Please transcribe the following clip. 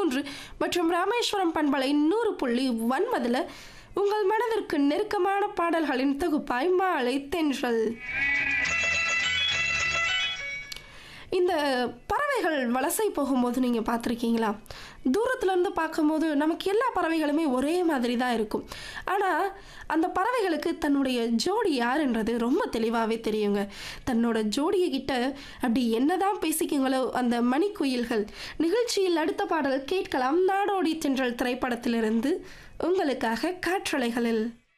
மூன்று மற்றும் ராமேஸ்வரம் பண்பலை நூறு புள்ளி ஒன்பதில் உங்கள் மனதிற்கு நெருக்கமான பாடல்களின் தொகுப்பாய் மாலை தென்றல் இந்த பறவைகள் வலசை போகும்போது நீங்கள் பார்த்துருக்கீங்களா தூரத்துலேருந்து பார்க்கும்போது நமக்கு எல்லா பறவைகளுமே ஒரே மாதிரி தான் இருக்கும் ஆனால் அந்த பறவைகளுக்கு தன்னுடைய ஜோடி யாருன்றது ரொம்ப தெளிவாகவே தெரியுங்க தன்னோட ஜோடியை கிட்ட அப்படி என்னதான் பேசிக்குங்களோ அந்த மணிக்குயில்கள் நிகழ்ச்சியில் அடுத்த பாடல் கேட்கலாம் நாடோடி தென்றல் திரைப்படத்திலிருந்து உங்களுக்காக காற்றலைகளில்